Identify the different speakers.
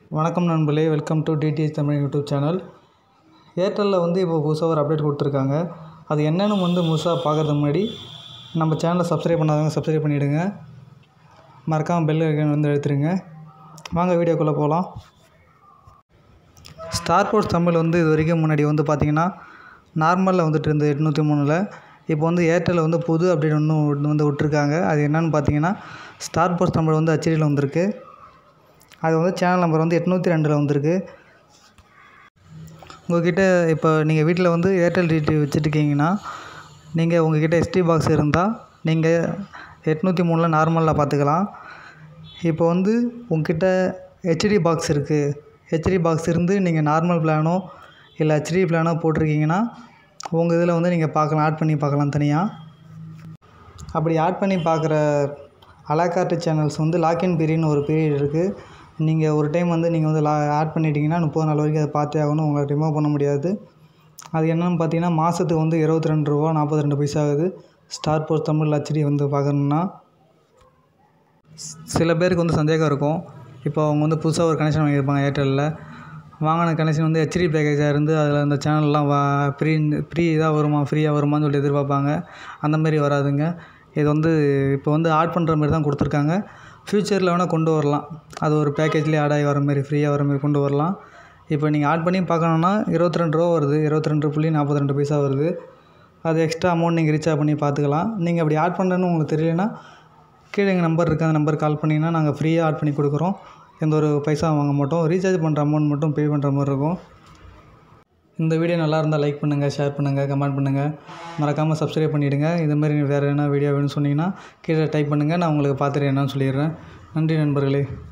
Speaker 1: வணக்கம் நண்பர்களே welcome to DTH Tamil YouTube channel ஏர்டெல்லில் வந்து இப்போ புதுசாக ஒரு அப்டேட் கொடுத்துருக்காங்க அது என்னென்னு வந்து முழுசாக பார்க்கறதுக்கு முன்னாடி நம்ம சேனலை சப்ஸ்கிரைப் பண்ணாதவங்க சப்ஸ்கிரைப் பண்ணிவிடுங்க மறக்காமல் பெல் ஐக்கான் வந்து எடுத்துருங்க வாங்க வீடியோக்குள்ளே போகலாம் ஸ்டார் ஸ்போர்ட்ஸ் தமிழ் வந்து இது வரைக்கும் முன்னாடி வந்து பார்த்திங்கன்னா நார்மலில் வந்துட்டு இருந்தது எட்நூற்றி மூணில் இப்போ வந்து ஏர்டெல்லில் வந்து புது அப்டேட் ஒன்று வந்து விட்ருக்காங்க அது என்னென்னு பார்த்தீங்கன்னா ஸ்டார் ஸ்போர்ட்ஸ் தமிழ் வந்து ஹெச்டியில் வந்திருக்கு அது வந்து சேனல் நம்பர் வந்து எட்நூற்றி ரெண்டில் வந்திருக்கு உங்கள்கிட்ட இப்போ நீங்கள் வீட்டில் வந்து ஏர்டெல் டிடி வச்சுருக்கீங்கன்னா நீங்கள் உங்கள்கிட்ட எஸ்டி பாக்ஸ் இருந்தால் நீங்கள் எட்நூற்றி மூணில் நார்மலில் பார்த்துக்கலாம் இப்போ வந்து உங்ககிட்ட ஹெச்டி பாக்ஸ் இருக்குது ஹெச்டி பாக்ஸ் இருந்து நீங்கள் நார்மல் பிளானோ இல்லை ஹெச்டி பிளானோ போட்டிருக்கீங்கன்னா உங்கள் இதில் வந்து நீங்கள் பார்க்கலாம் ஆட் பண்ணி பார்க்கலாம் தனியாக அப்படி ஆட் பண்ணி பார்க்குற அலாகார்ட்டு சேனல்ஸ் வந்து லாக்இன் பீரியட்னு ஒரு பீரியட் இருக்குது நீங்கள் ஒரு டைம் வந்து நீங்கள் வந்து லா ஆட் பண்ணிட்டீங்கன்னா முப்பது நாள் வரைக்கும் அதை பார்த்தே ஆகணும் உங்களை ரிமூவ் பண்ண முடியாது அது என்னென்னு பார்த்தீங்கன்னா மாதத்துக்கு வந்து இருபத்தி ரெண்டு ரூபா நாற்பத்தி ரெண்டு பைசா ஆகுது ஸ்டார் போஸ்ட் தமிழ் ஹெச்டி வந்து பார்க்கணுன்னா சில பேருக்கு வந்து சந்தேகம் இருக்கும் இப்போ அவங்க வந்து புதுசாக ஒரு கனெக்ஷன் வாங்கியிருப்பாங்க ஏர்டெல்லில் வாங்கின கனெக்ஷன் வந்து ஹெச்டி பேக்கேஜாக இருந்து அதில் அந்த சேனல்லாம் வா ஃப்ரீ ஃப்ரீ இதாக வருமா ஃப்ரீயாக வருமான்னு சொல்லி எதிர்பார்ப்பாங்க அந்த மாதிரி வராதுங்க இது வந்து இப்போ வந்து ஆட் பண்ணுற மாதிரி தான் கொடுத்துருக்காங்க ஃப்யூச்சரில் வேணால் கொண்டு வரலாம் அது ஒரு பேக்கேஜ்லேயே ஆட் ஆகி வர மாதிரி ஃப்ரீயாக வர மாதிரி கொண்டு வரலாம் இப்போ நீங்கள் ஆட் பண்ணி பார்க்கணுன்னா இருபத்தி ரெண்டு ரூபா வருது இருபத்தி ரெண்டு புள்ளி நாற்பத்தி ரெண்டு பைசா வருது அது எக்ஸ்ட்ரா அமௌண்ட் நீங்கள் ரீசார்ஜ் பண்ணி பார்த்துக்கலாம் நீங்கள் அப்படி ஆட் பண்ணுறேன்னு உங்களுக்கு தெரியலனா கீழே எங்கள் நம்பர் இருக்குது அந்த நம்பருக்கு கால் பண்ணிங்கன்னா நாங்கள் ஃப்ரீயாக ஆட் பண்ணி கொடுக்குறோம் எந்த ஒரு பைசா வாங்க மாட்டோம் ரீசார்ஜ் பண்ணுற அமௌண்ட் மட்டும் பே பண்ணுற மாதிரி இருக்கும் இந்த வீடியோ நல்லா இருந்தால் லைக் பண்ணுங்கள் ஷேர் பண்ணுங்கள் கமெண்ட் பண்ணுங்கள் மறக்காமல் சப்ஸ்கிரைப் பண்ணிவிடுங்க இதுமாரி வேறு என்ன வீடியோ வேணும்னு சொன்னீங்கன்னா கீழே டைப் பண்ணுங்கள் நான் உங்களுக்கு பார்த்துட்டு என்னன்னு சொல்லிடுறேன் நன்றி நண்பர்களே